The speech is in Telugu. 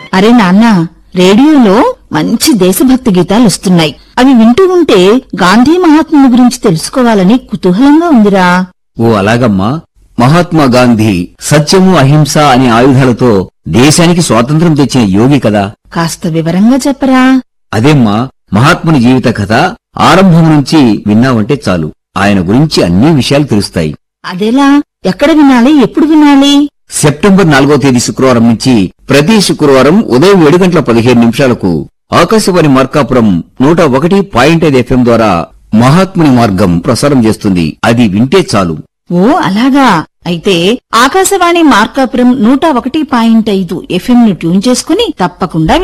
అరే నాన్న రేడియోలో మంచి దేశభక్తి గీతాలు వస్తున్నాయి అవి వింటూ ఉంటే గాంధీ మహాత్ముని గురించి తెలుసుకోవాలని కుతూహలంగా ఉందిరా ఓ అలాగమ్మా మహాత్మా గాంధీ సత్యము అహింస అనే ఆయుధాలతో దేశానికి స్వాతంత్రం తెచ్చిన యోగి కదా కాస్త వివరంగా చెప్పరా అదేమ్మా మహాత్ముని జీవిత కథ ఆరంభం నుంచి విన్నావంటే చాలు ఆయన గురించి అన్ని విషయాలు తెలుస్తాయి అదెలా ఎక్కడ వినాలి ఎప్పుడు వినాలి సెప్టెంబర్ నాలుగో తేదీ శుక్రవారం నుంచి ప్రతి శుక్రవారం ఉదయం ఏడు గంటల పదిహేను నిమిషాలకు ఆకాశవాణి మార్కాపురం నూట ఒకటి పాయింట్ ఐదు ఎఫ్ఎం ద్వారా మహాత్ముని మార్గం ప్రసారం చేస్తుంది అది వింటే చాలు ఓ అలాగా అయితే ఆకాశవాణి మార్కాపురం నూట ఒకటి పాయింట్ ఐదు ఎఫ్ఎం ను ట్యూన్ చేసుకుని తప్పకుండా